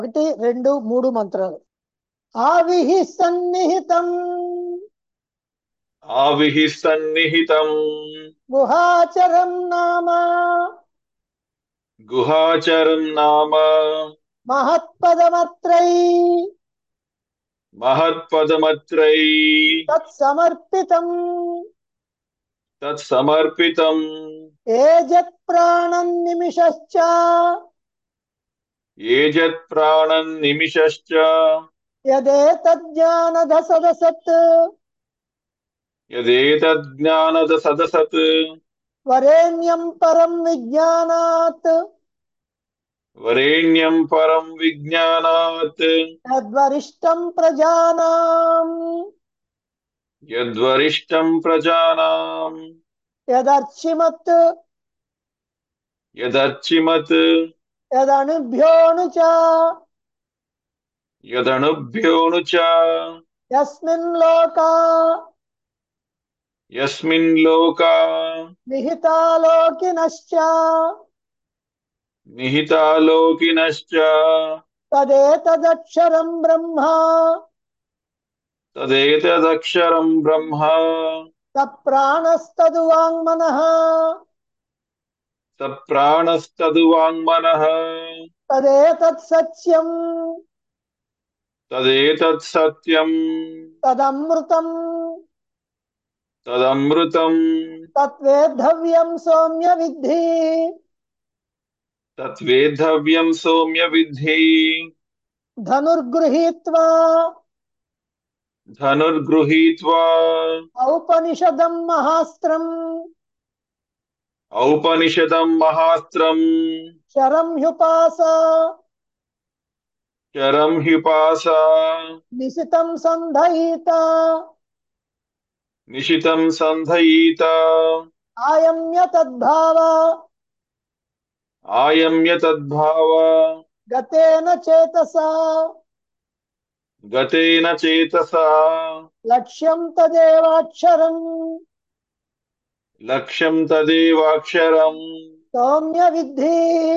ఒకటి రెండు మూడు మంత్రాలు ఆవిహి సన్నిహితం ఆవిహి సన్నిహితం గుహాచరం నామ గుహాచరం నామ మహత్పదమత్రై మహత్పదమత్రై తత్సమర్పితం తత్సమర్పితం ఏజత్ ప్రాణం నిమిషశ్చ ఏజత్ ప్రాణం నిమిషశ్చ యదేతజ్ఞానధ సదసత్ యదేతజ్ఞానద సదసత్ వరేణ్యం పరం విజ్ఞానాత్ వరేణ్యం పరం విజ్ఞానాత్ తద్వరిష్టం ప్రజానాం యద్వరిష్టం ప్రజానాం యదర్చిమత్ యదర్చిమత్ యదనుభ్యోను చ యదనుభ్యోను చ యస్మిన్ లోకా యస్మిన్ లోకా నిహితాలోకినశ్చ నిహితాలోకినశ్చ తదేతదక్షరం బ్రహ్మ తదేతదక్షరం బ్రహ్మ తప్రాణస్తదు వాంగ్మనః సప్రాణస్తదు వాంగ్మనః తదేతత్ సత్యం తదేతత్ సత్యం తదమృతం తదమృతం తత్వేద్ధవ్యం సౌమ్య విద్ధి తద్వేద్ధవ్యం సౌమ్య విద్ధి ధనుర్గృహీత్వా ధనుర్గృహీత్వా ఔపనిషదం మహాస్త్రం ఔపనిషదం మహాస్త్రం శరం హ్యుపాస శరం హ్యుపాస నిశితం సంధయీత నిశితం సంధయీత ఆయమ్య తద్భావ ఆయమ్య తద్భావ గతేన చేతసా గతేన చేతసా లక్ష్యం తదేవాక్షరం లక్ష్యం తదేవాక్షరం సౌమ్య విద్ధి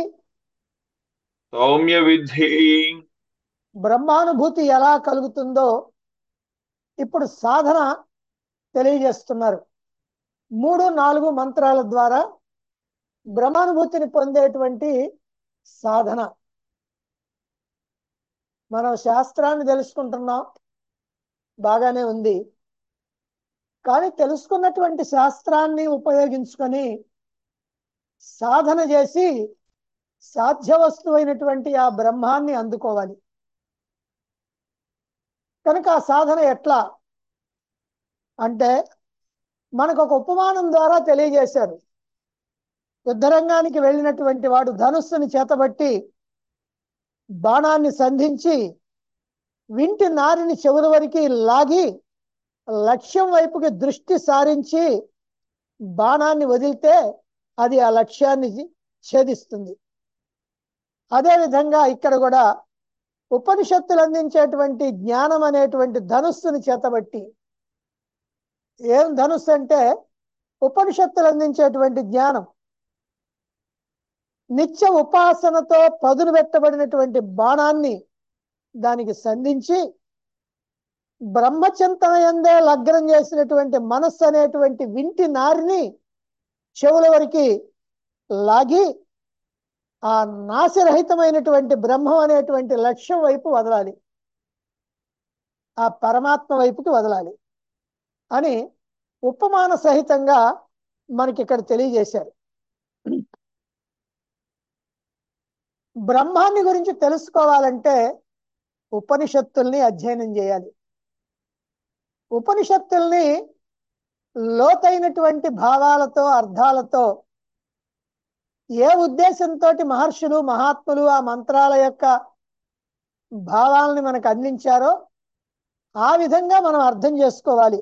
సౌమ్య విద్ధి బ్రహ్మానుభూతి ఎలా కలుగుతుందో ఇప్పుడు సాధన తెలియజేస్తున్నారు మూడు నాలుగు మంత్రాల ద్వారా బ్రహ్మానుభూతిని పొందేటువంటి సాధన మనం శాస్త్రాన్ని తెలుసుకుంటున్నాం బాగానే ఉంది కానీ తెలుసుకున్నటువంటి శాస్త్రాన్ని ఉపయోగించుకొని సాధన చేసి సాధ్య వస్తువైనటువంటి ఆ బ్రహ్మాన్ని అందుకోవాలి కనుక ఆ సాధన ఎట్లా అంటే మనకు ఒక ఉపమానం ద్వారా తెలియజేశారు యుద్ధరంగానికి వెళ్ళినటువంటి వాడు ధనుస్సుని చేతబట్టి బాణాన్ని సంధించి వింటి నారిని చెవుల వరకు లాగి లక్ష్యం వైపుకి దృష్టి సారించి బాణాన్ని వదిలితే అది ఆ లక్ష్యాన్ని ఛేదిస్తుంది అదేవిధంగా ఇక్కడ కూడా ఉపనిషత్తులు అందించేటువంటి జ్ఞానం అనేటువంటి ధనుస్సుని చేతబట్టి ఏం ధనుస్సు అంటే ఉపనిషత్తులు అందించేటువంటి జ్ఞానం నిత్య ఉపాసనతో పదును పెట్టబడినటువంటి బాణాన్ని దానికి సంధించి బ్రహ్మచింతన ఎందే లగ్నం చేసినటువంటి మనస్సు అనేటువంటి వింటి నారిని చెవుల వరకు లాగి ఆ నాశరహితమైనటువంటి బ్రహ్మం అనేటువంటి లక్ష్యం వైపు వదలాలి ఆ పరమాత్మ వైపుకి వదలాలి అని ఉపమాన సహితంగా మనకి ఇక్కడ తెలియజేశారు బ్రహ్మాన్ని గురించి తెలుసుకోవాలంటే ఉపనిషత్తుల్ని అధ్యయనం చేయాలి ఉపనిషత్తుల్ని లోతైనటువంటి భావాలతో అర్థాలతో ఏ ఉద్దేశంతో మహర్షులు మహాత్ములు ఆ మంత్రాల యొక్క భావాలని మనకు అందించారో ఆ విధంగా మనం అర్థం చేసుకోవాలి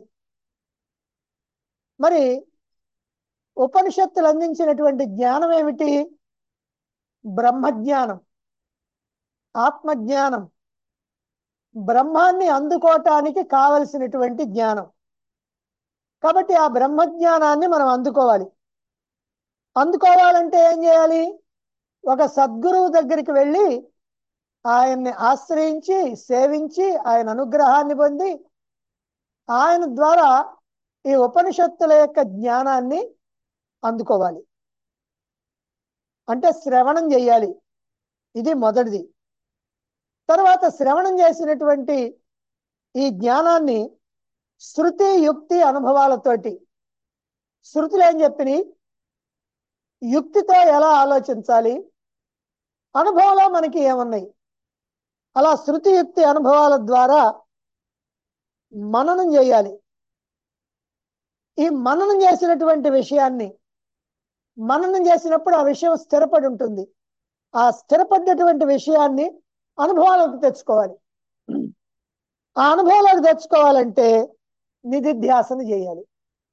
మరి ఉపనిషత్తులు అందించినటువంటి జ్ఞానం ఏమిటి బ్రహ్మజ్ఞానం ఆత్మజ్ఞానం బ్రహ్మాన్ని అందుకోవటానికి కావలసినటువంటి జ్ఞానం కాబట్టి ఆ బ్రహ్మజ్ఞానాన్ని మనం అందుకోవాలి అందుకోవాలంటే ఏం చేయాలి ఒక సద్గురువు దగ్గరికి వెళ్ళి ఆయన్ని ఆశ్రయించి సేవించి ఆయన అనుగ్రహాన్ని పొంది ఆయన ద్వారా ఈ ఉపనిషత్తుల యొక్క జ్ఞానాన్ని అందుకోవాలి అంటే శ్రవణం చేయాలి ఇది మొదటిది తర్వాత శ్రవణం చేసినటువంటి ఈ జ్ఞానాన్ని శృతి యుక్తి అనుభవాలతోటి శృతులు ఏం చెప్పినాయి యుక్తితో ఎలా ఆలోచించాలి అనుభవంలో మనకి ఏమున్నాయి అలా శృతి యుక్తి అనుభవాల ద్వారా మననం చేయాలి ఈ మననం చేసినటువంటి విషయాన్ని మననం చేసినప్పుడు ఆ విషయం స్థిరపడి ఉంటుంది ఆ స్థిరపడినటువంటి విషయాన్ని అనుభవాలకు తెచ్చుకోవాలి ఆ అనుభవాలకు తెచ్చుకోవాలంటే నిధిధ్యాసన చేయాలి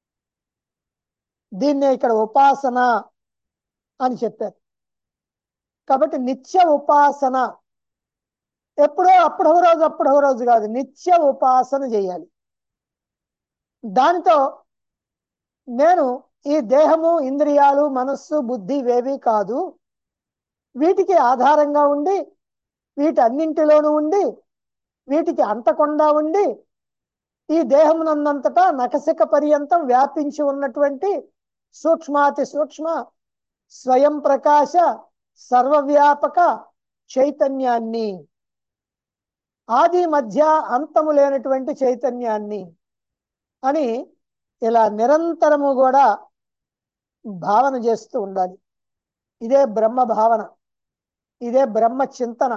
దీన్నే ఇక్కడ ఉపాసన అని చెప్పారు కాబట్టి నిత్య ఉపాసన ఎప్పుడో అప్పుడో రోజు అప్పుడో రోజు కాదు నిత్య ఉపాసన చేయాలి దానితో నేను ఈ దేహము ఇంద్రియాలు మనస్సు బుద్ధి ఇవేవి కాదు వీటికి ఆధారంగా ఉండి వీటన్నింటిలోనూ ఉండి వీటికి అంటకుండా ఉండి ఈ దేహమునందంతటా నకసిక పర్యంతం వ్యాపించి ఉన్నటువంటి సూక్ష్మాతి సూక్ష్మ స్వయం ప్రకాశ సర్వవ్యాపక చైతన్యాన్ని ఆది మధ్య అంతము లేనటువంటి చైతన్యాన్ని అని ఇలా నిరంతరము కూడా భావన చేస్తూ ఉండాలి ఇదే బ్రహ్మ భావన ఇదే బ్రహ్మ చింతన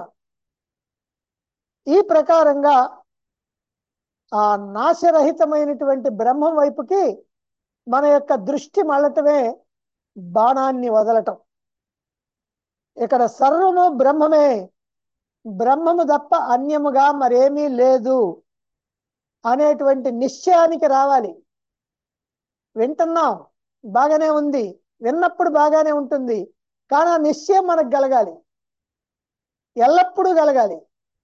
ఈ ప్రకారంగా ఆ నాశరహితమైనటువంటి బ్రహ్మం వైపుకి మన యొక్క దృష్టి మళ్ళటమే బాణాన్ని వదలటం ఇక్కడ సర్వము బ్రహ్మమే బ్రహ్మము తప్ప అన్యముగా మరేమీ లేదు అనేటువంటి నిశ్చయానికి రావాలి వింటున్నాం బాగానే ఉంది విన్నప్పుడు బాగానే ఉంటుంది కానీ ఆ నిశ్చయం మనకు కలగాలి ఎల్లప్పుడూ కలగాలి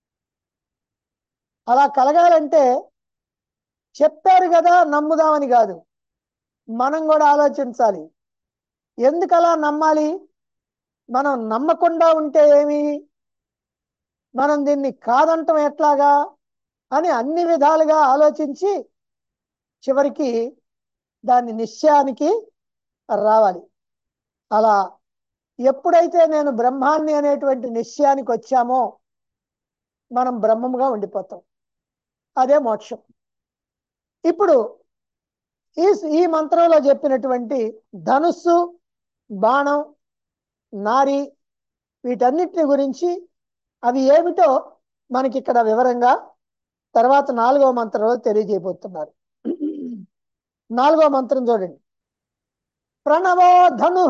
అలా కలగాలంటే చెప్పారు కదా నమ్ముదామని కాదు మనం కూడా ఆలోచించాలి ఎందుకు అలా నమ్మాలి మనం నమ్మకుండా ఉంటే ఏమి మనం దీన్ని కాదంటం ఎట్లాగా అని అన్ని విధాలుగా ఆలోచించి చివరికి దాన్ని నిశ్చయానికి రావాలి అలా ఎప్పుడైతే నేను బ్రహ్మాన్ని అనేటువంటి నిశ్చయానికి వచ్చామో మనం బ్రహ్మముగా ఉండిపోతాం అదే మోక్షం ఇప్పుడు ఈ ఈ మంత్రంలో చెప్పినటువంటి ధనుస్సు బాణం నారి వీటన్నిటిని గురించి అవి ఏమిటో మనకి ఇక్కడ వివరంగా తర్వాత నాలుగవ మంత్రంలో తెలియజేయబోతున్నారు నాలుగో మంత్రం చూడండి ప్రణవో ధను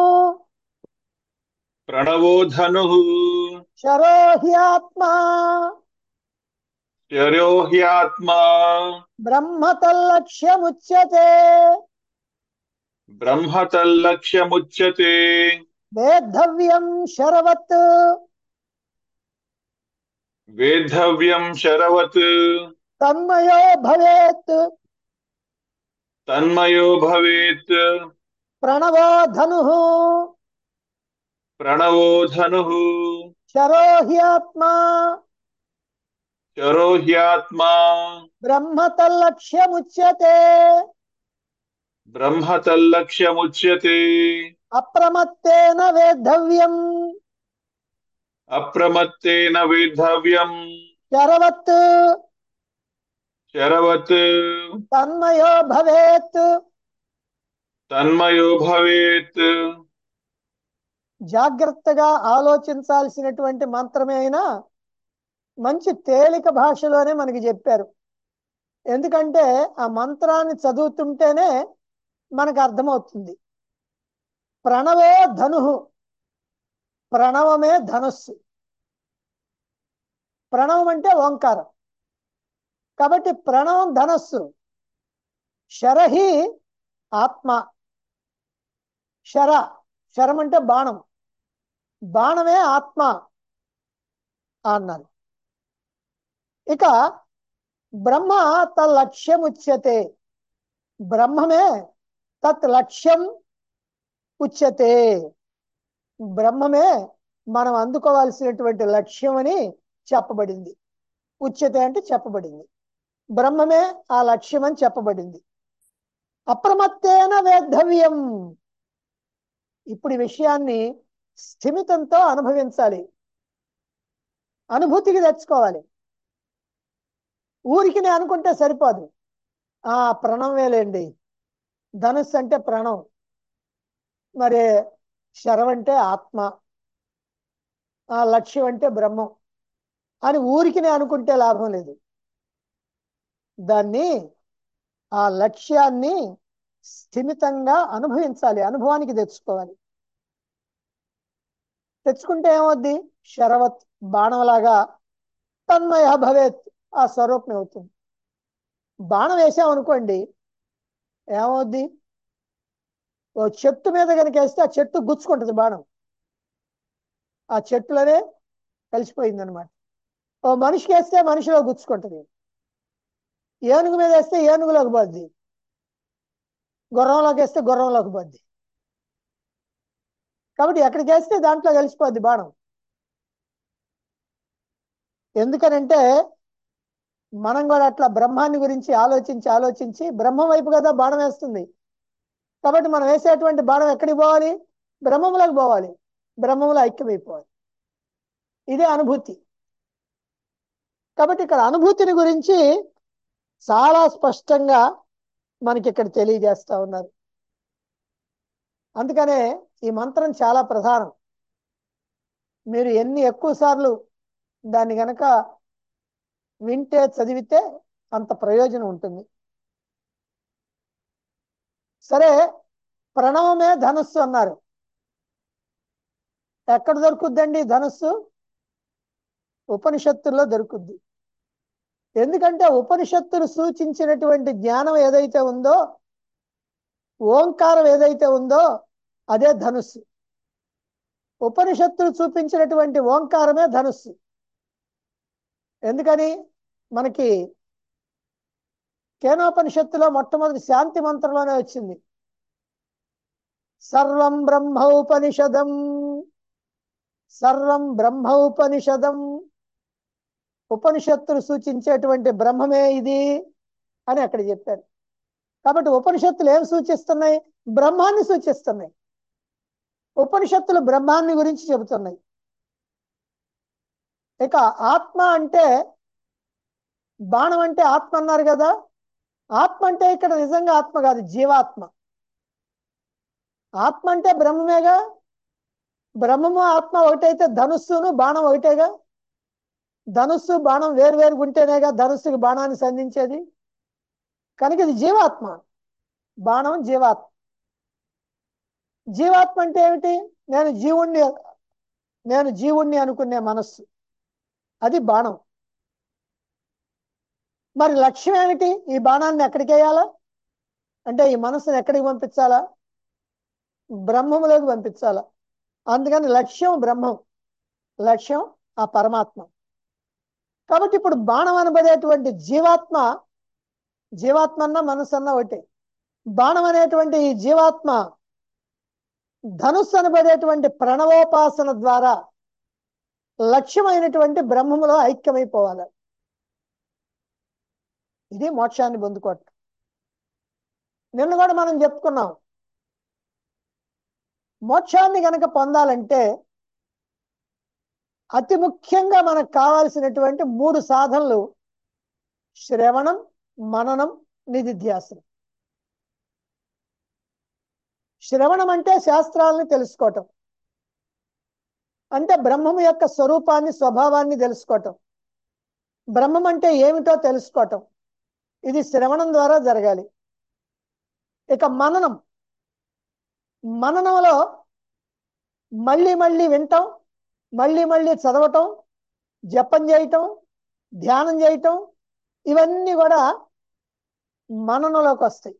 ప్రణవో ధను శరో హ్యాత్మా శరో హ్యాత్మా బ్రహ్మ తల్లక్ష్యముచ్యతే బ్రహ్మ తల్లక్ష్యముచ్యతే వేద్ధవ్యం శరవత్ వేద్ధవ్యం శరవత్ తన్మయో భవేత్ తన్మయో భవేత్ ప్రణవో ధను ప్రణవో ధను శరో హ్యాత్మా శరో హ్యాత్మా బ్రహ్మ తల్లక్ష్యముచ్యతే బ్రహ్మ తల్లక్ష్యముచ్యతే అప్రమత్తేన వేద్ధవ్యం అప్రమత్తేన వేద్ధవ్యం శరవత్ శరవత్ తన్మయో భవేత్ తన్మయో భవేత్ జాగ్రత్తగా ఆలోచించాల్సినటువంటి మంత్రమే అయినా మంచి తేలిక భాషలోనే మనకి చెప్పారు ఎందుకంటే ఆ మంత్రాన్ని చదువుతుంటేనే మనకు అర్థమవుతుంది ప్రణవో ధను ప్రణవమే ధనుస్సు ప్రణవం అంటే ఓంకారం కాబట్టి ప్రణవం ధనస్సు శరహి ఆత్మ శర శరం అంటే బాణం బాణమే ఆత్మ అన్నారు ఇక బ్రహ్మ తల్లక్ష్యముచ్యతే బ్రహ్మమే తత్ లక్ష్యం ఉచ్యతే బ్రహ్మమే మనం అందుకోవాల్సినటువంటి లక్ష్యం అని చెప్పబడింది ఉచ్యత అంటే చెప్పబడింది బ్రహ్మమే ఆ లక్ష్యం అని చెప్పబడింది అప్రమత్తేన వేద్ధవ్యం ఇప్పుడు ఈ విషయాన్ని స్థిమితంతో అనుభవించాలి అనుభూతికి తెచ్చుకోవాలి ఊరికి నేను అనుకుంటే సరిపోదు ఆ ప్రణవేలేండి ధనుస్సు అంటే ప్రణం మరి శరం అంటే ఆత్మ ఆ లక్ష్యం అంటే బ్రహ్మం అని ఊరికి నేను అనుకుంటే లాభం లేదు దాన్ని ఆ లక్ష్యాన్ని స్థిమితంగా అనుభవించాలి అనుభవానికి తెచ్చుకోవాలి తెచ్చుకుంటే ఏమవుద్ది శరవత్ బాణంలాగా తన్మయ భవేత్ ఆ స్వరూపం అవుతుంది బాణం వేసామనుకోండి ఏమవుద్ది ఓ చెట్టు మీద కనుక వేస్తే ఆ చెట్టు గుచ్చుకుంటుంది బాణం ఆ చెట్టులోనే కలిసిపోయింది అనమాట ఓ మనిషికి వేస్తే మనిషిలో గుచ్చుకుంటుంది ఏనుగు మీద వేస్తే ఏనుగులోకి పోద్ది గుర్రంలోకి వేస్తే గుర్రంలోకి పోద్ది కాబట్టి ఎక్కడికి వేస్తే దాంట్లో కలిసిపోద్ది బాణం ఎందుకనంటే మనం కూడా అట్లా బ్రహ్మాన్ని గురించి ఆలోచించి ఆలోచించి బ్రహ్మం వైపు కదా బాణం వేస్తుంది కాబట్టి మనం వేసేటువంటి బాణం ఎక్కడికి పోవాలి బ్రహ్మంలోకి పోవాలి బ్రహ్మంలో ఐక్యమైపోవాలి ఇదే అనుభూతి కాబట్టి ఇక్కడ అనుభూతిని గురించి చాలా స్పష్టంగా మనకి ఇక్కడ తెలియజేస్తా ఉన్నారు అందుకనే ఈ మంత్రం చాలా ప్రధానం మీరు ఎన్ని ఎక్కువ సార్లు దాన్ని గనక వింటే చదివితే అంత ప్రయోజనం ఉంటుంది సరే ప్రణవమే ధనుస్సు అన్నారు ఎక్కడ దొరుకుద్దండి ధనుస్సు ఉపనిషత్తుల్లో దొరుకుద్ది ఎందుకంటే ఉపనిషత్తులు సూచించినటువంటి జ్ఞానం ఏదైతే ఉందో ఓంకారం ఏదైతే ఉందో అదే ధనుస్సు ఉపనిషత్తులు చూపించినటువంటి ఓంకారమే ధనుస్సు ఎందుకని మనకి కేనోపనిషత్తులో మొట్టమొదటి శాంతి మంత్రంలోనే వచ్చింది సర్వం బ్రహ్మౌపనిషదం సర్వం బ్రహ్మౌపనిషదం ఉపనిషత్తులు సూచించేటువంటి బ్రహ్మమే ఇది అని అక్కడ చెప్పారు కాబట్టి ఉపనిషత్తులు ఏం సూచిస్తున్నాయి బ్రహ్మాన్ని సూచిస్తున్నాయి ఉపనిషత్తులు బ్రహ్మాన్ని గురించి చెబుతున్నాయి ఇక ఆత్మ అంటే బాణం అంటే ఆత్మ అన్నారు కదా ఆత్మ అంటే ఇక్కడ నిజంగా ఆత్మ కాదు జీవాత్మ ఆత్మ అంటే బ్రహ్మమేగా బ్రహ్మము ఆత్మ ఒకటైతే ధనుస్సును బాణం ఒకటేగా ధనుస్సు బాణం వేరు వేరుగా ఉంటేనేగా ధనుస్సుకి బాణాన్ని సంధించేది కనుక ఇది జీవాత్మ బాణం జీవాత్మ జీవాత్మ అంటే ఏమిటి నేను జీవుణ్ణి నేను జీవుణ్ణి అనుకునే మనస్సు అది బాణం మరి లక్ష్యం ఏమిటి ఈ బాణాన్ని ఎక్కడికి వేయాలా అంటే ఈ మనస్సును ఎక్కడికి పంపించాలా బ్రహ్మములోకి పంపించాలా అందుకని లక్ష్యం బ్రహ్మం లక్ష్యం ఆ పరమాత్మ కాబట్టి ఇప్పుడు బాణం అనబడేటువంటి జీవాత్మ జీవాత్మ అన్న మనసు అన్న ఒకటే బాణం అనేటువంటి ఈ జీవాత్మ ధనుస్సు అనబడేటువంటి ప్రణవోపాసన ద్వారా లక్ష్యమైనటువంటి బ్రహ్మములో ఐక్యమైపోవాలి ఇది మోక్షాన్ని పొందుకోవటం నిన్న కూడా మనం చెప్పుకున్నాం మోక్షాన్ని గనక పొందాలంటే అతి ముఖ్యంగా మనకు కావాల్సినటువంటి మూడు సాధనలు శ్రవణం మననం నిధిధ్యాసనం శ్రవణం అంటే శాస్త్రాలను తెలుసుకోవటం అంటే బ్రహ్మము యొక్క స్వరూపాన్ని స్వభావాన్ని తెలుసుకోవటం బ్రహ్మం అంటే ఏమిటో తెలుసుకోవటం ఇది శ్రవణం ద్వారా జరగాలి ఇక మననం మననంలో మళ్ళీ మళ్ళీ వింటాం మళ్ళీ మళ్ళీ చదవటం జపం చేయటం ధ్యానం చేయటం ఇవన్నీ కూడా మననంలోకి వస్తాయి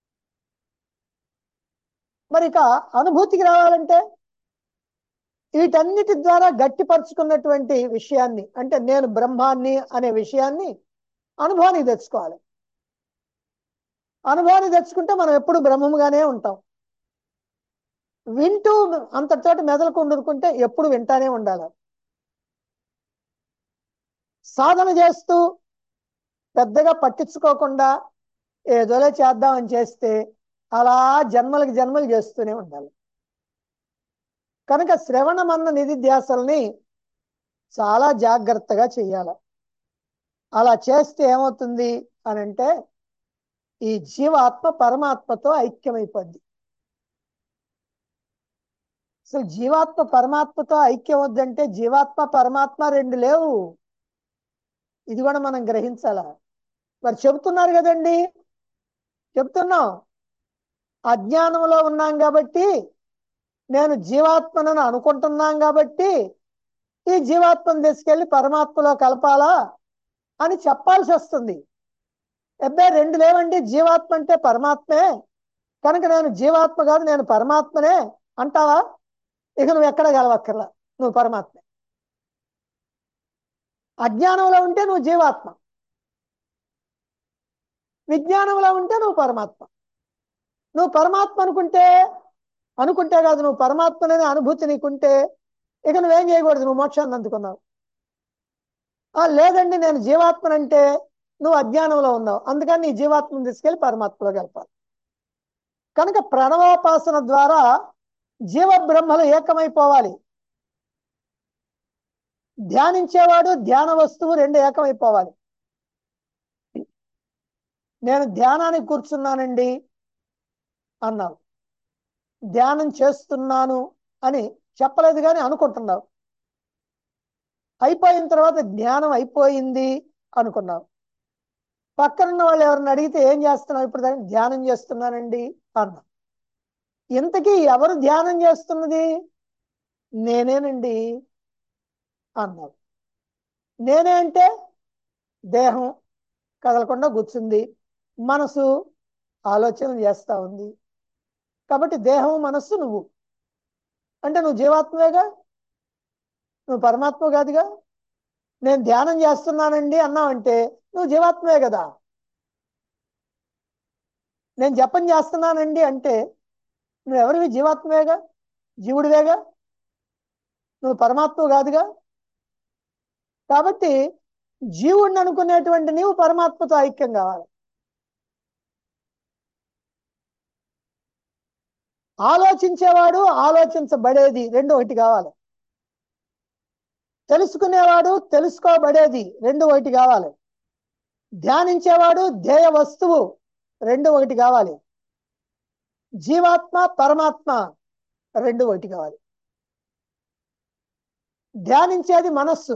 మరి ఇక అనుభూతికి రావాలంటే వీటన్నిటి ద్వారా గట్టిపరుచుకున్నటువంటి విషయాన్ని అంటే నేను బ్రహ్మాన్ని అనే విషయాన్ని అనుభవానికి తెచ్చుకోవాలి అనుభవాన్ని తెచ్చుకుంటే మనం ఎప్పుడు బ్రహ్మముగానే ఉంటాం వింటూ అంతటితోటి మెదలకు ఉండుకుంటే ఎప్పుడు వింటానే ఉండాలి సాధన చేస్తూ పెద్దగా పట్టించుకోకుండా ఏదోలే చేద్దామని చేస్తే అలా జన్మలకు జన్మలు చేస్తూనే ఉండాలి కనుక శ్రవణమన్న నిధిధ్యాసల్ని చాలా జాగ్రత్తగా చేయాలి అలా చేస్తే ఏమవుతుంది అని అంటే ఈ జీవాత్మ పరమాత్మతో ఐక్యమైపోద్ది అసలు జీవాత్మ పరమాత్మతో ఐక్యం వద్దంటే జీవాత్మ పరమాత్మ రెండు లేవు ఇది కూడా మనం గ్రహించాలా మరి చెబుతున్నారు కదండి చెప్తున్నాం అజ్ఞానంలో ఉన్నాం కాబట్టి నేను జీవాత్మనని అనుకుంటున్నాం కాబట్టి ఈ జీవాత్మను తీసుకెళ్లి పరమాత్మలో కలపాలా అని చెప్పాల్సి వస్తుంది అబ్బాయి రెండు లేవండి జీవాత్మ అంటే పరమాత్మే కనుక నేను జీవాత్మ కాదు నేను పరమాత్మనే అంటావా ఇక నువ్వు ఎక్కడ గెలవక్కర్లా నువ్వు పరమాత్మే అజ్ఞానంలో ఉంటే నువ్వు జీవాత్మ విజ్ఞానంలో ఉంటే నువ్వు పరమాత్మ నువ్వు పరమాత్మ అనుకుంటే అనుకుంటే కాదు నువ్వు పరమాత్మననే అనుభూతి నీకుంటే ఇక నువ్వేం చేయకూడదు నువ్వు మోక్షాన్ని అందుకున్నావు ఆ లేదండి నేను జీవాత్మనంటే నువ్వు అజ్ఞానంలో ఉన్నావు అందుకని నీ జీవాత్మను తీసుకెళ్లి పరమాత్మలో గెలపాలి కనుక ప్రణవోపాసన ద్వారా జీవ బ్రహ్మలు ఏకమైపోవాలి ధ్యానించేవాడు ధ్యాన వస్తువు రెండు ఏకమైపోవాలి నేను ధ్యానానికి కూర్చున్నానండి అన్నావు ధ్యానం చేస్తున్నాను అని చెప్పలేదు కానీ అనుకుంటున్నావు అయిపోయిన తర్వాత జ్ఞానం అయిపోయింది అనుకున్నావు పక్కనున్న వాళ్ళు ఎవరిని అడిగితే ఏం చేస్తున్నావు ఇప్పుడు దాన్ని ధ్యానం చేస్తున్నానండి అన్నా ఇంతకీ ఎవరు ధ్యానం చేస్తున్నది నేనేనండి అన్నావు నేనే అంటే దేహం కదలకుండా కూర్చుంది మనసు ఆలోచన చేస్తా ఉంది కాబట్టి దేహం మనస్సు నువ్వు అంటే నువ్వు జీవాత్మవేగా నువ్వు పరమాత్మ కాదుగా నేను ధ్యానం చేస్తున్నానండి అన్నావంటే నువ్వు జీవాత్మే కదా నేను జపం చేస్తున్నానండి అంటే నువ్వు ఎవరివి జీవాత్మవేగా జీవుడివేగా నువ్వు పరమాత్మ కాదుగా కాబట్టి జీవుడిని అనుకునేటువంటి నీవు పరమాత్మతో ఐక్యం కావాలి ఆలోచించేవాడు ఆలోచించబడేది రెండు ఒకటి కావాలి తెలుసుకునేవాడు తెలుసుకోబడేది రెండు ఒకటి కావాలి ధ్యానించేవాడు ధ్యేయ వస్తువు రెండు ఒకటి కావాలి జీవాత్మ పరమాత్మ రెండు ఒకటి కావాలి ధ్యానించేది మనస్సు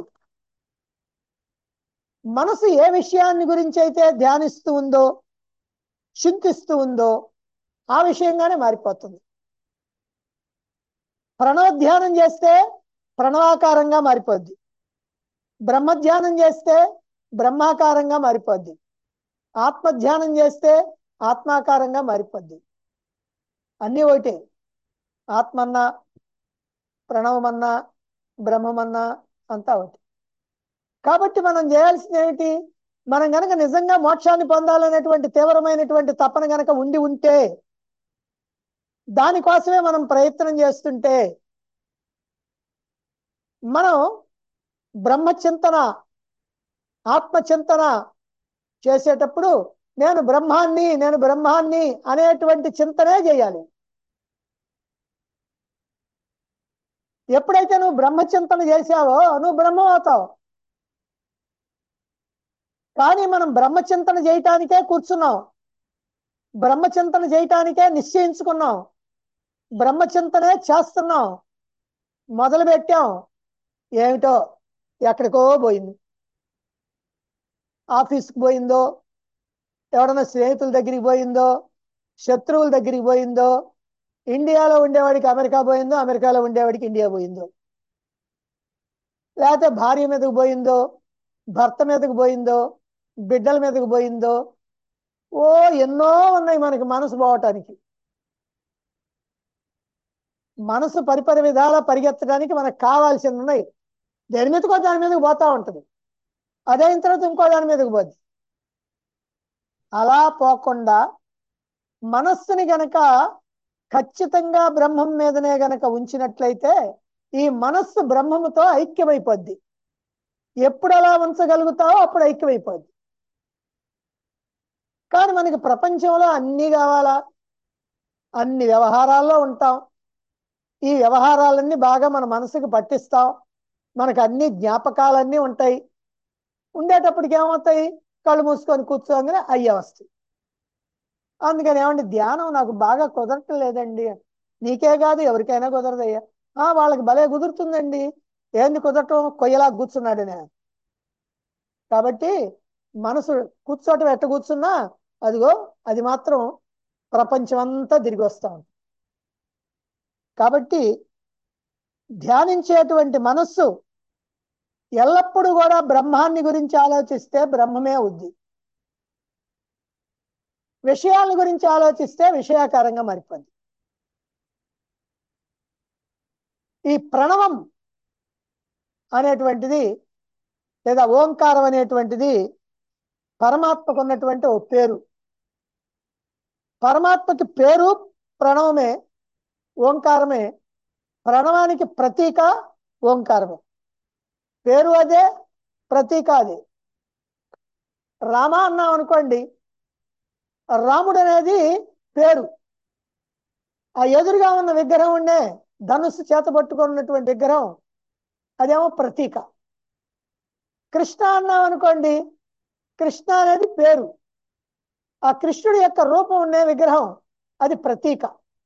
మనసు ఏ విషయాన్ని గురించి అయితే ధ్యానిస్తూ ఉందో చింతిస్తూ ఉందో ఆ విషయంగానే మారిపోతుంది ప్రణవధ్యానం చేస్తే ప్రణవాకారంగా మారిపోద్ది బ్రహ్మధ్యానం చేస్తే బ్రహ్మాకారంగా మారిపోద్ది ఆత్మధ్యానం చేస్తే ఆత్మాకారంగా మారిపోద్ది అన్నీ ఒకటే ఆత్మన్నా ప్రణవమన్నా బ్రహ్మమన్నా అంతా ఒకటి కాబట్టి మనం చేయాల్సింది ఏమిటి మనం గనక నిజంగా మోక్షాన్ని పొందాలనేటువంటి తీవ్రమైనటువంటి తపన గనక ఉండి ఉంటే దానికోసమే మనం ప్రయత్నం చేస్తుంటే మనం బ్రహ్మచింతన ఆత్మచింతన చేసేటప్పుడు నేను బ్రహ్మాన్ని నేను బ్రహ్మాన్ని అనేటువంటి చింతనే చేయాలి ఎప్పుడైతే నువ్వు బ్రహ్మచింతన చేసావో నువ్వు బ్రహ్మం అవుతావు కానీ మనం బ్రహ్మచింతన చేయటానికే కూర్చున్నాం బ్రహ్మచింతన చేయటానికే నిశ్చయించుకున్నాం బ్రహ్మచింతనే చేస్తున్నాం మొదలు పెట్టాం ఏమిటో ఎక్కడికో పోయింది ఆఫీస్కి పోయిందో ఎవడన్నా స్నేహితుల దగ్గరికి పోయిందో శత్రువుల దగ్గరికి పోయిందో ఇండియాలో ఉండేవాడికి అమెరికా పోయిందో అమెరికాలో ఉండేవాడికి ఇండియా పోయిందో లేకపోతే భార్య మీదకు పోయిందో భర్త మీదకు పోయిందో బిడ్డల మీదకు పోయిందో ఓ ఎన్నో ఉన్నాయి మనకి మనసు పోవటానికి మనసు పరిపరి విధాల పరిగెత్తడానికి మనకు కావాల్సింది ఉన్నాయి దేని మీదకో దాని మీదకి పోతా ఉంటుంది అదైన తర్వాత ఇంకో దాని మీదకి పోద్ది అలా పోకుండా మనస్సుని గనక ఖచ్చితంగా బ్రహ్మం మీదనే గనక ఉంచినట్లయితే ఈ మనస్సు బ్రహ్మముతో ఐక్యమైపోద్ది ఎప్పుడు అలా ఉంచగలుగుతావో అప్పుడు ఐక్యమైపోద్ది కానీ మనకి ప్రపంచంలో అన్నీ కావాలా అన్ని వ్యవహారాల్లో ఉంటాం ఈ వ్యవహారాలన్నీ బాగా మన మనసుకు పట్టిస్తాం మనకు అన్ని జ్ఞాపకాలన్నీ ఉంటాయి ఉండేటప్పటికి ఏమవుతాయి కళ్ళు మూసుకొని కూర్చోగానే అయ్యే వస్తాయి అందుకని ఏమండి ధ్యానం నాకు బాగా కుదరటం లేదండి నీకే కాదు ఎవరికైనా కుదరదయ్యా ఆ వాళ్ళకి భలే కుదురుతుందండి ఏంది కుదరటం కొయ్యలా కూర్చున్నాడనే కాబట్టి మనసు కూర్చోటం ఎట్ట కూర్చున్నా అదిగో అది మాత్రం ప్రపంచం అంతా తిరిగి వస్తా ఉంది కాబట్టి ధ్యానించేటువంటి మనస్సు ఎల్లప్పుడూ కూడా బ్రహ్మాన్ని గురించి ఆలోచిస్తే బ్రహ్మమే అవుద్ది విషయాల గురించి ఆలోచిస్తే విషయాకారంగా మారిపోద్ది ఈ ప్రణవం అనేటువంటిది లేదా ఓంకారం అనేటువంటిది పరమాత్మకు ఉన్నటువంటి ఓ పేరు పరమాత్మకి పేరు ప్రణవమే ఓంకారమే ప్రణవానికి ప్రతీక ఓంకారమే పేరు అదే ప్రతీక అదే రామ అన్నాం అనుకోండి రాముడు అనేది పేరు ఆ ఎదురుగా ఉన్న విగ్రహం ఉండే ధనుస్సు చేత పట్టుకున్నటువంటి విగ్రహం అదేమో ప్రతీక కృష్ణ అన్నాం అనుకోండి కృష్ణ అనేది పేరు ఆ కృష్ణుడి యొక్క రూపం ఉండే విగ్రహం అది ప్రతీక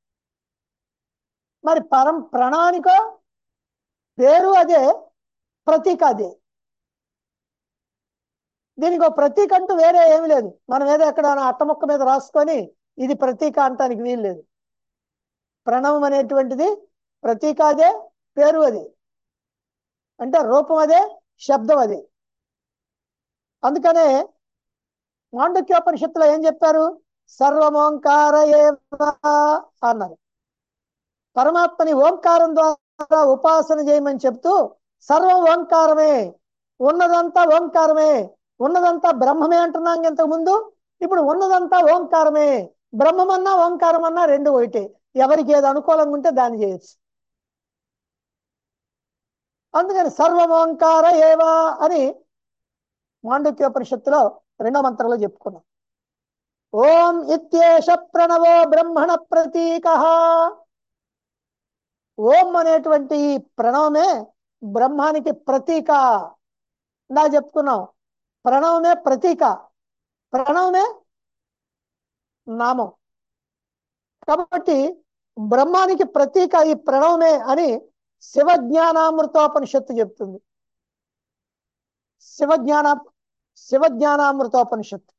మరి పరం ప్రణానికో పేరు అదే ప్రతీక అదే దీనికి ఒక ప్రతీక అంటూ వేరే ఏమి లేదు మనం ఏదో ఎక్కడ అట్టముక్క మీద రాసుకొని ఇది ప్రతీక అంటానికి వీలు లేదు ప్రణవం అనేటువంటిది ప్రతీక అదే పేరు అది అంటే రూపం అదే శబ్దం అదే అందుకనే మాండక్యోపనిషత్తులో ఏం చెప్పారు సర్వమోంకార అన్నారు పరమాత్మని ఓంకారం ద్వారా ఉపాసన చేయమని చెప్తూ సర్వం ఓంకారమే ఉన్నదంతా ఓంకారమే ఉన్నదంతా బ్రహ్మమే అంటున్నాం ఇంతకు ముందు ఇప్పుడు ఉన్నదంతా ఓంకారమే బ్రహ్మమన్నా ఓంకారం అన్నా రెండు ఒకటే ఎవరికి ఏది అనుకూలంగా ఉంటే దాన్ని చేయొచ్చు అందుకని సర్వం ఓంకార ఏవా అని మాండుక్యోపనిషత్తులో రెండో మంత్రంలో చెప్పుకున్నాం ఓం ఇత్యేష ప్రణవో బ్రహ్మణ ప్రతీక ఓం అనేటువంటి ఈ ప్రణవమే బ్రహ్మానికి ప్రతీక ఇందా చెప్పుకున్నాం ప్రణవమే ప్రతీక ప్రణవమే నామం కాబట్టి బ్రహ్మానికి ప్రతీక ఈ ప్రణవమే అని శివజ్ఞానామృతోపనిషత్తు చెప్తుంది శివజ్ఞాన శివజ్ఞానామృతోపనిషత్తు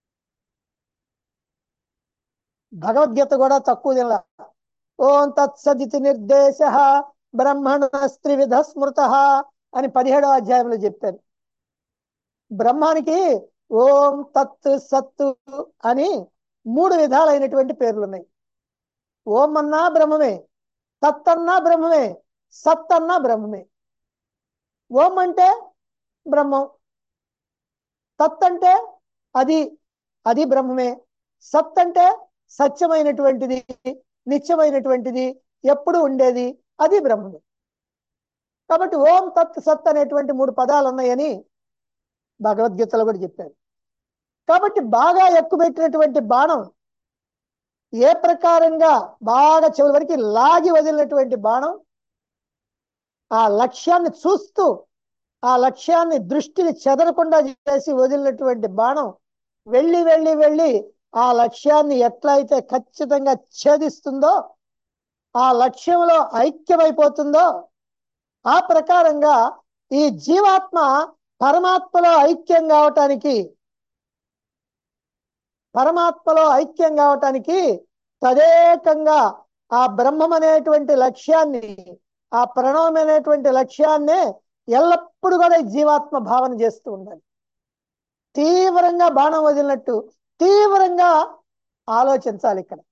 భగవద్గీత కూడా తక్కువ తినలా ఓం తత్సదితి నిర్దేశ బ్రహ్మణ స్త్రివిధ స్మృత అని పదిహేడవ అధ్యాయంలో చెప్పారు బ్రహ్మానికి ఓం తత్ సత్తు అని మూడు విధాలైనటువంటి పేర్లు ఉన్నాయి ఓం అన్నా బ్రహ్మమే తత్ అన్నా బ్రహ్మమే సత్ అన్నా బ్రహ్మమే ఓం అంటే బ్రహ్మం తత్ అంటే అది అది బ్రహ్మమే సత్ అంటే సత్యమైనటువంటిది నిత్యమైనటువంటిది ఎప్పుడు ఉండేది అది బ్రహ్మమే కాబట్టి ఓం తత్ సత్ అనేటువంటి మూడు పదాలు ఉన్నాయని భగవద్గీతలో కూడా చెప్పారు కాబట్టి బాగా ఎక్కుపెట్టినటువంటి బాణం ఏ ప్రకారంగా బాగా చివరి వరకు లాగి వదిలినటువంటి బాణం ఆ లక్ష్యాన్ని చూస్తూ ఆ లక్ష్యాన్ని దృష్టిని చెదరకుండా చేసి వదిలినటువంటి బాణం వెళ్ళి వెళ్ళి వెళ్ళి ఆ లక్ష్యాన్ని ఎట్లయితే ఖచ్చితంగా ఛేదిస్తుందో ఆ లక్ష్యంలో ఐక్యమైపోతుందో ఆ ప్రకారంగా ఈ జీవాత్మ పరమాత్మలో ఐక్యం కావటానికి పరమాత్మలో ఐక్యం కావటానికి తదేకంగా ఆ బ్రహ్మం అనేటువంటి లక్ష్యాన్ని ఆ ప్రణవం అనేటువంటి లక్ష్యాన్నే ఎల్లప్పుడూ కూడా ఈ జీవాత్మ భావన చేస్తూ ఉండాలి తీవ్రంగా బాణం వదిలినట్టు తీవ్రంగా ఆలోచించాలి ఇక్కడ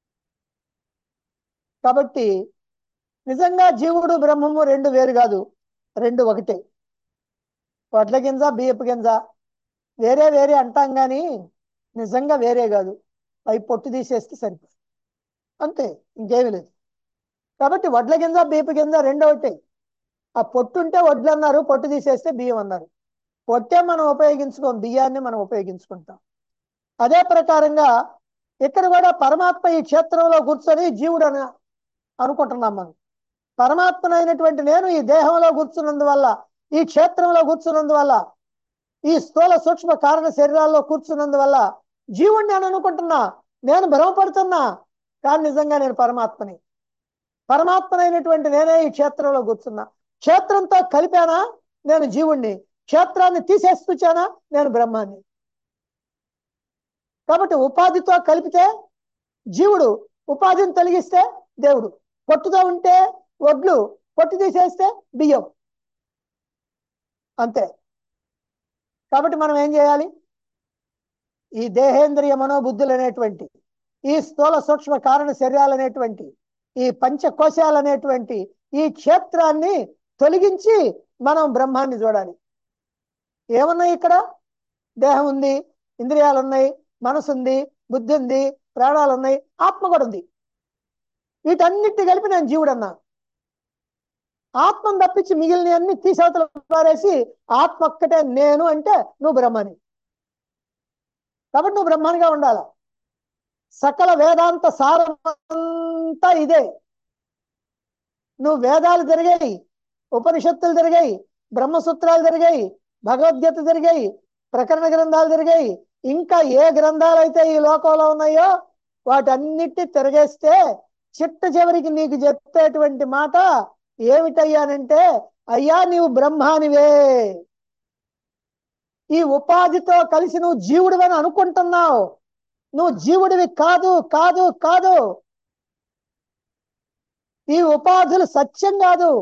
కాబట్టి నిజంగా జీవుడు బ్రహ్మము రెండు వేరు కాదు రెండు ఒకటే వడ్ల గింజ బియ్యపు గింజ వేరే వేరే అంటాం కానీ నిజంగా వేరే కాదు పై పొట్టు తీసేస్తే సరిపోతుంది అంతే ఇంకేమీ లేదు కాబట్టి వడ్ల గింజ బీపు గింజ రెండో ఒకటి ఆ పొట్టు ఉంటే వడ్లు అన్నారు పొట్టు తీసేస్తే బియ్యం అన్నారు పొట్టే మనం ఉపయోగించుకోం బియ్యాన్ని మనం ఉపయోగించుకుంటాం అదే ప్రకారంగా ఇక్కడ కూడా పరమాత్మ ఈ క్షేత్రంలో కూర్చొని జీవుడు అని అనుకుంటున్నాం మనం పరమాత్మనైనటువంటి నేను ఈ దేహంలో కూర్చున్నందువల్ల ఈ క్షేత్రంలో కూర్చున్నందువల్ల ఈ స్థూల సూక్ష్మ కారణ శరీరాల్లో కూర్చున్నందువల్ల జీవుణ్ణి అని అనుకుంటున్నా నేను భ్రమపడుతున్నా కానీ నిజంగా నేను పరమాత్మని పరమాత్మనైనటువంటి నేనే ఈ క్షేత్రంలో కూర్చున్నా క్షేత్రంతో కలిపానా నేను జీవుణ్ణి క్షేత్రాన్ని తీసేస్తుచానా నేను బ్రహ్మాన్ని కాబట్టి ఉపాధితో కలిపితే జీవుడు ఉపాధిని తొలగిస్తే దేవుడు పొట్టుతో ఉంటే వడ్లు పొట్టు తీసేస్తే బియ్యం అంతే కాబట్టి మనం ఏం చేయాలి ఈ దేహేంద్రియ మనోబుద్ధులు అనేటువంటి ఈ స్థూల సూక్ష్మ కారణ శరీరాలు అనేటువంటి ఈ పంచకోశాలు అనేటువంటి ఈ క్షేత్రాన్ని తొలగించి మనం బ్రహ్మాన్ని చూడాలి ఏమున్నాయి ఇక్కడ దేహం ఉంది ఇంద్రియాలు ఉన్నాయి మనసు ఉంది బుద్ధి ఉంది ప్రాణాలు ఉన్నాయి ఆత్మ కూడా ఉంది వీటన్నిటి కలిపి నేను జీవుడు అన్నా ఆత్మను తప్పించి మిగిలిన అన్ని తీసవతలు పారేసి ఆత్మ ఒక్కటే నేను అంటే నువ్వు బ్రహ్మని కాబట్టి నువ్వు బ్రహ్మనిగా ఉండాల సకల వేదాంత సారమంతా ఇదే నువ్వు వేదాలు జరిగాయి ఉపనిషత్తులు జరిగాయి బ్రహ్మసూత్రాలు జరిగాయి భగవద్గీత జరిగాయి ప్రకరణ గ్రంథాలు జరిగాయి ఇంకా ఏ గ్రంథాలు అయితే ఈ లోకంలో ఉన్నాయో వాటన్నిటి తిరగేస్తే చిట్ట చివరికి నీకు చెప్పేటువంటి మాట ఏమిటయ్యానంటే అయ్యా నీవు బ్రహ్మానివే ఈ ఉపాధితో కలిసి నువ్వు జీవుడివని అనుకుంటున్నావు నువ్వు జీవుడివి కాదు కాదు కాదు ఈ ఉపాధులు సత్యం కాదు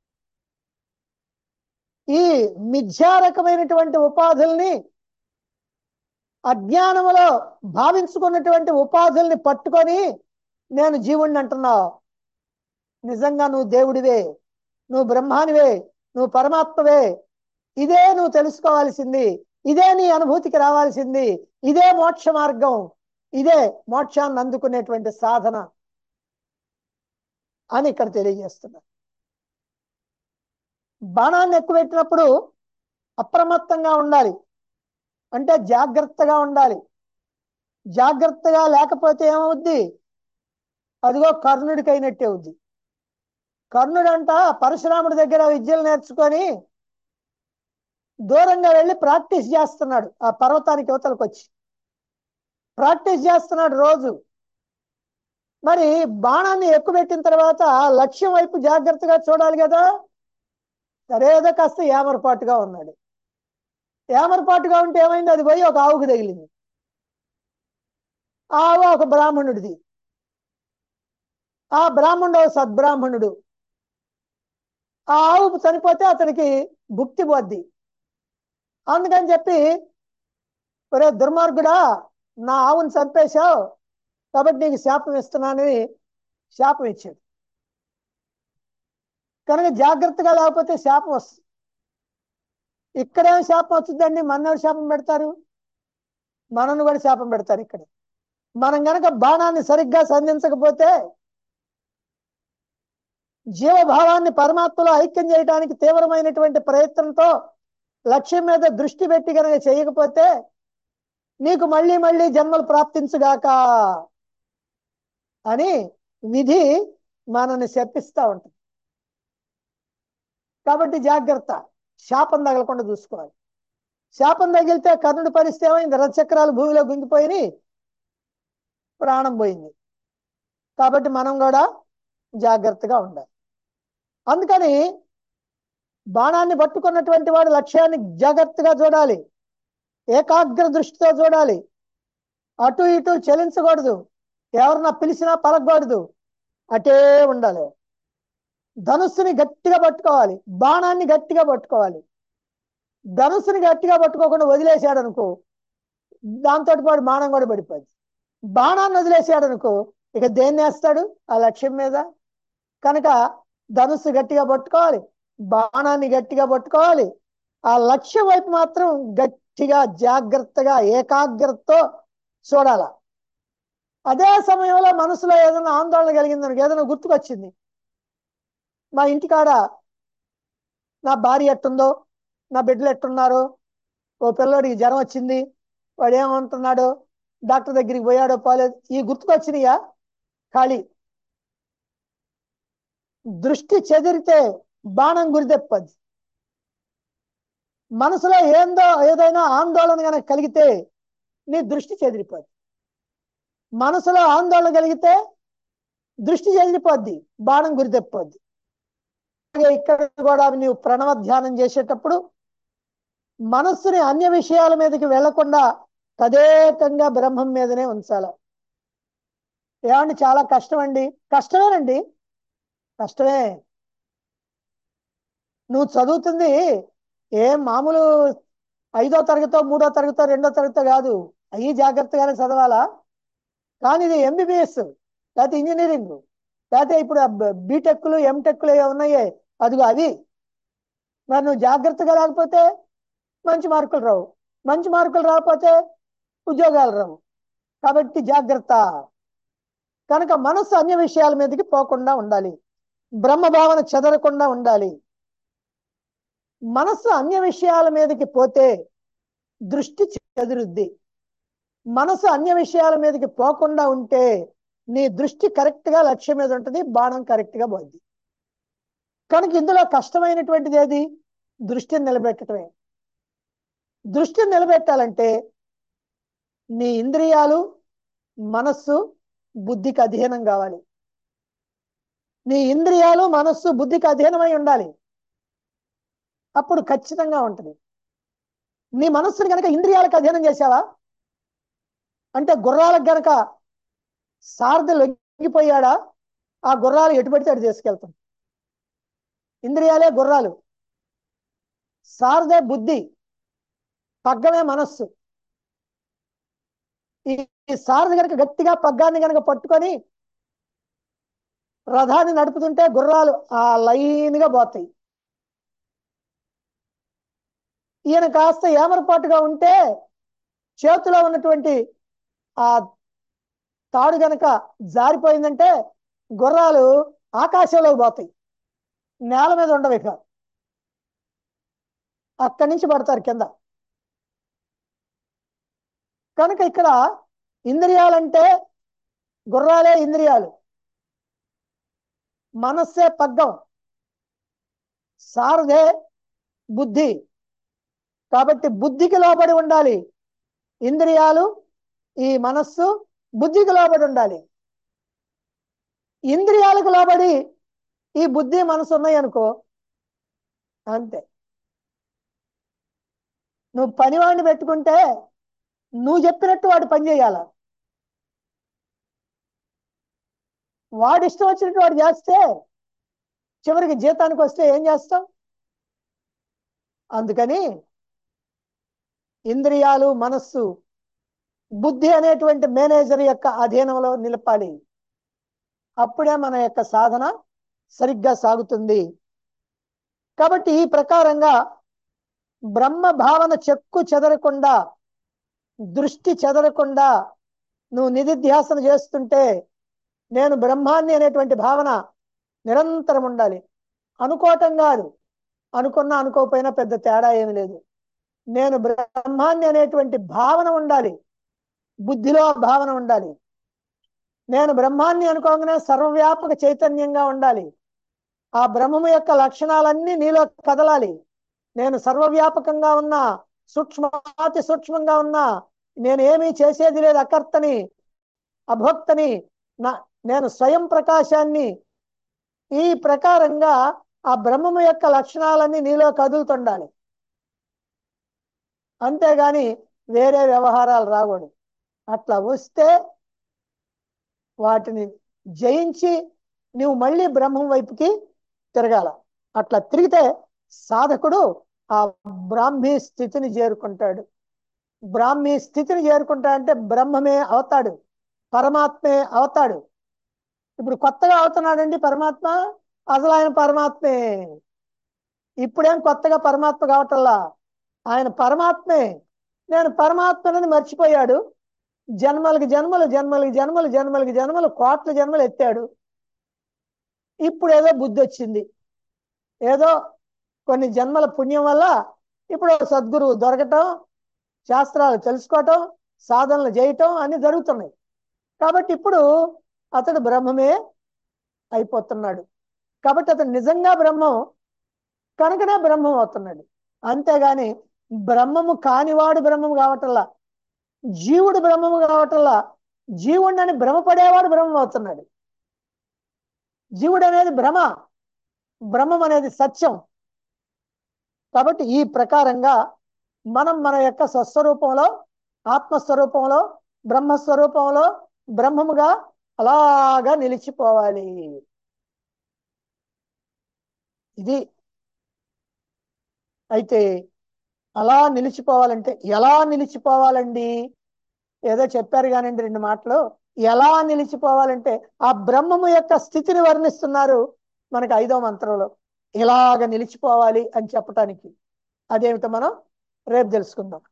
ఈ మిథ్యారకమైనటువంటి ఉపాధుల్ని అజ్ఞానములో భావించుకున్నటువంటి ఉపాధుల్ని పట్టుకొని నేను జీవుణ్ణి అంటున్నావు నిజంగా నువ్వు దేవుడివే నువ్వు బ్రహ్మానివే నువ్వు పరమాత్మవే ఇదే నువ్వు తెలుసుకోవాల్సింది ఇదే నీ అనుభూతికి రావాల్సింది ఇదే మోక్ష మార్గం ఇదే మోక్షాన్ని అందుకునేటువంటి సాధన అని ఇక్కడ తెలియజేస్తున్నారు బాణాన్ని ఎక్కువెట్టినప్పుడు అప్రమత్తంగా ఉండాలి అంటే జాగ్రత్తగా ఉండాలి జాగ్రత్తగా లేకపోతే ఏమవుద్ది అదిగో కర్ణుడికి అయినట్టే అవుద్ది కర్ణుడు అంట పరశురాముడి దగ్గర విద్యలు నేర్చుకొని దూరంగా వెళ్ళి ప్రాక్టీస్ చేస్తున్నాడు ఆ పర్వతానికి యువతలకు వచ్చి ప్రాక్టీస్ చేస్తున్నాడు రోజు మరి బాణాన్ని ఎక్కువ పెట్టిన తర్వాత లక్ష్యం వైపు జాగ్రత్తగా చూడాలి కదా సరేదో కాస్త ఏమరపాటుగా ఉన్నాడు ఏమరపాటుగా ఉంటే ఏమైంది అది పోయి ఒక ఆవుకు తగిలింది ఆ ఆవు ఒక బ్రాహ్మణుడిది ఆ బ్రాహ్మణుడు ఒక సద్బ్రాహ్మణుడు ఆ ఆవు చనిపోతే అతనికి భుక్తి పోద్ది అందుకని చెప్పి ఒరే దుర్మార్గుడా నా ఆవుని చంపేశావు కాబట్టి నీకు శాపం ఇస్తున్నానని శాపం ఇచ్చాడు కనుక జాగ్రత్తగా లేకపోతే శాపం వస్తుంది ఇక్కడేం శాపం వచ్చిందండి మనల్ని శాపం పెడతారు మనల్ని కూడా శాపం పెడతారు ఇక్కడ మనం గనక బాణాన్ని సరిగ్గా సంధించకపోతే జీవభావాన్ని పరమాత్మలో ఐక్యం చేయడానికి తీవ్రమైనటువంటి ప్రయత్నంతో లక్ష్యం మీద దృష్టి పెట్టి కనుక చేయకపోతే నీకు మళ్ళీ మళ్ళీ జన్మలు ప్రాప్తించుగాక అని విధి మనల్ని శపిస్తా ఉంటుంది కాబట్టి జాగ్రత్త శాపం తగలకుండా చూసుకోవాలి శాపం తగిలితే కర్ణుడి పరిస్థితి ఏమైంది రథచక్రాలు భూమిలో గుంగిపోయి ప్రాణం పోయింది కాబట్టి మనం కూడా జాగ్రత్తగా ఉండాలి అందుకని బాణాన్ని పట్టుకున్నటువంటి వాడు లక్ష్యాన్ని జాగ్రత్తగా చూడాలి ఏకాగ్ర దృష్టితో చూడాలి అటు ఇటు చలించకూడదు ఎవరన్నా పిలిచినా పలకూడదు అటే ఉండాలి ధనుస్సుని గట్టిగా పట్టుకోవాలి బాణాన్ని గట్టిగా పట్టుకోవాలి ధనుస్సుని గట్టిగా పట్టుకోకుండా వదిలేశాడు అనుకో దాంతో పాటు బాణం కూడా పడిపోయింది బాణాన్ని వదిలేశాడు అనుకో ఇక దేన్ని వేస్తాడు ఆ లక్ష్యం మీద కనుక ధనుస్సు గట్టిగా పట్టుకోవాలి బాణాన్ని గట్టిగా పట్టుకోవాలి ఆ లక్ష్యం వైపు మాత్రం గట్టిగా జాగ్రత్తగా ఏకాగ్రతతో చూడాల అదే సమయంలో మనసులో ఏదైనా ఆందోళన కలిగింది ఏదైనా గుర్తుకొచ్చింది మా ఇంటికాడ నా భార్య ఎట్టుందో నా బిడ్డలు ఎట్టున్నారో ఓ పిల్లోడికి జ్వరం వచ్చింది వాడు ఏమంటున్నాడు డాక్టర్ దగ్గరికి పోయాడో పోలేదు ఈ గుర్తుకొచ్చినాయా ఖాళీ దృష్టి చెదిరితే బాణం గురిదెప్పది మనసులో ఏందో ఏదైనా ఆందోళన కనుక కలిగితే నీ దృష్టి చెదిరిపోద్ది మనసులో ఆందోళన కలిగితే దృష్టి చెదిరిపోద్ది బాణం గురిదెప్పొద్ది అలాగే ఇక్కడ కూడా నీవు ప్రణవ ధ్యానం చేసేటప్పుడు మనస్సుని అన్య విషయాల మీదకి వెళ్లకుండా తదేకంగా బ్రహ్మం మీదనే ఉంచాల ఏమండి చాలా కష్టం అండి కష్టమేనండి కష్టమే నువ్వు చదువుతుంది ఏం మామూలు ఐదో తరగతో మూడో తరగతో రెండో తరగతో కాదు అవి జాగ్రత్తగానే చదవాలా కానీ ఇది ఎంబీబీఎస్ లేకపోతే ఇంజనీరింగ్ లేకపోతే ఇప్పుడు బీటెక్లు ఎంటెక్లు ఏ ఉన్నాయే అదిగో అవి మరి నువ్వు జాగ్రత్తగా లేకపోతే మంచి మార్కులు రావు మంచి మార్కులు రాకపోతే ఉద్యోగాలు రావు కాబట్టి జాగ్రత్త కనుక మనస్సు అన్య విషయాల మీదకి పోకుండా ఉండాలి బ్రహ్మ భావన చెదరకుండా ఉండాలి మనస్సు అన్య విషయాల మీదకి పోతే దృష్టి చెదురుద్ది మనసు అన్య విషయాల మీదకి పోకుండా ఉంటే నీ దృష్టి కరెక్ట్ గా లక్ష్యం మీద ఉంటుంది బాణం కరెక్ట్ గా పోద్ది కనుక ఇందులో కష్టమైనటువంటిది ఏది దృష్టిని నిలబెట్టడమే దృష్టిని నిలబెట్టాలంటే నీ ఇంద్రియాలు మనస్సు బుద్ధికి అధీనం కావాలి నీ ఇంద్రియాలు మనస్సు బుద్ధికి అధీనమై ఉండాలి అప్పుడు ఖచ్చితంగా ఉంటుంది నీ మనస్సుని కనుక ఇంద్రియాలకు అధీనం చేసావా అంటే గుర్రాలకు గనక సారథి లొంగిపోయాడా ఆ గుర్రాలు ఎటు పడితే అటు తీసుకెళ్తాం ఇంద్రియాలే గుర్రాలు సారథే బుద్ధి పగ్గమే మనస్సు ఈ ఈ సారథి కనుక గట్టిగా పగ్గాన్ని కనుక పట్టుకొని రథాన్ని నడుపుతుంటే గుర్రాలు ఆ లైన్గా పోతాయి ఈయన కాస్త ఏమరపాటుగా ఉంటే చేతిలో ఉన్నటువంటి ఆ తాడు గనక జారిపోయిందంటే గుర్రాలు ఆకాశంలోకి పోతాయి నేల మీద ఉండవు ఇక అక్కడి నుంచి పడతారు కింద కనుక ఇక్కడ ఇంద్రియాలంటే గుర్రాలే ఇంద్రియాలు మనస్సే పగ్గం సారథే బుద్ధి కాబట్టి బుద్ధికి లోబడి ఉండాలి ఇంద్రియాలు ఈ మనస్సు బుద్ధికి లోబడి ఉండాలి ఇంద్రియాలకు లోబడి ఈ బుద్ధి మనసు ఉన్నాయి అనుకో అంతే నువ్వు పనివాడిని పెట్టుకుంటే నువ్వు చెప్పినట్టు వాడు పని చేయాల వాడు ఇష్టం వచ్చినట్టు వాడు చేస్తే చివరికి జీతానికి వస్తే ఏం చేస్తాం అందుకని ఇంద్రియాలు మనస్సు బుద్ధి అనేటువంటి మేనేజర్ యొక్క అధీనంలో నిలపాలి అప్పుడే మన యొక్క సాధన సరిగ్గా సాగుతుంది కాబట్టి ఈ ప్రకారంగా బ్రహ్మ భావన చెక్కు చెదరకుండా దృష్టి చెదరకుండా నువ్వు నిధిధ్యాసన చేస్తుంటే నేను బ్రహ్మాన్ని అనేటువంటి భావన నిరంతరం ఉండాలి అనుకోవటం కాదు అనుకున్నా అనుకోకపోయినా పెద్ద తేడా ఏమి లేదు నేను బ్రహ్మాన్ని అనేటువంటి భావన ఉండాలి బుద్ధిలో భావన ఉండాలి నేను బ్రహ్మాన్ని అనుకోగానే సర్వవ్యాపక చైతన్యంగా ఉండాలి ఆ బ్రహ్మము యొక్క లక్షణాలన్నీ నీలో కదలాలి నేను సర్వవ్యాపకంగా ఉన్నా సూక్ష్మాతి సూక్ష్మంగా ఉన్నా నేను ఏమీ చేసేది లేదు అకర్తని అభోక్తని నా నేను స్వయం ప్రకాశాన్ని ఈ ప్రకారంగా ఆ బ్రహ్మము యొక్క లక్షణాలన్నీ నీలో కదులుతుండాలి అంతేగాని వేరే వ్యవహారాలు రాకూడదు అట్లా వస్తే వాటిని జయించి నువ్వు మళ్ళీ బ్రహ్మం వైపుకి తిరగాల అట్లా తిరిగితే సాధకుడు ఆ బ్రాహ్మీ స్థితిని చేరుకుంటాడు బ్రాహ్మీ స్థితిని చేరుకుంటా అంటే బ్రహ్మమే అవుతాడు పరమాత్మే అవుతాడు ఇప్పుడు కొత్తగా అవుతున్నాడండి పరమాత్మ అసలు ఆయన పరమాత్మే ఇప్పుడేం కొత్తగా పరమాత్మ కావటల్లా ఆయన పరమాత్మే నేను పరమాత్మని మర్చిపోయాడు జన్మలకి జన్మలు జన్మలకి జన్మలు జన్మలకి జన్మలు కోట్ల జన్మలు ఎత్తాడు ఇప్పుడు ఏదో బుద్ధి వచ్చింది ఏదో కొన్ని జన్మల పుణ్యం వల్ల ఇప్పుడు ఒక సద్గురువు దొరకటం శాస్త్రాలు తెలుసుకోవటం సాధనలు చేయటం అన్ని జరుగుతున్నాయి కాబట్టి ఇప్పుడు అతడు బ్రహ్మమే అయిపోతున్నాడు కాబట్టి అతడు నిజంగా బ్రహ్మం కనుకనే బ్రహ్మం అవుతున్నాడు అంతేగాని బ్రహ్మము కానివాడు బ్రహ్మము కావటంలా జీవుడు బ్రహ్మము కావటంలా జీవుడిని భ్రమపడేవాడు బ్రహ్మం అవుతున్నాడు జీవుడు అనేది భ్రమ బ్రహ్మం అనేది సత్యం కాబట్టి ఈ ప్రకారంగా మనం మన యొక్క స్వస్వరూపంలో ఆత్మస్వరూపంలో బ్రహ్మస్వరూపంలో బ్రహ్మముగా అలాగా నిలిచిపోవాలి ఇది అయితే అలా నిలిచిపోవాలంటే ఎలా నిలిచిపోవాలండి ఏదో చెప్పారు కానండి రెండు మాటలు ఎలా నిలిచిపోవాలంటే ఆ బ్రహ్మము యొక్క స్థితిని వర్ణిస్తున్నారు మనకి ఐదో మంత్రంలో ఇలాగ నిలిచిపోవాలి అని చెప్పటానికి అదేమిటో మనం రేపు తెలుసుకుందాం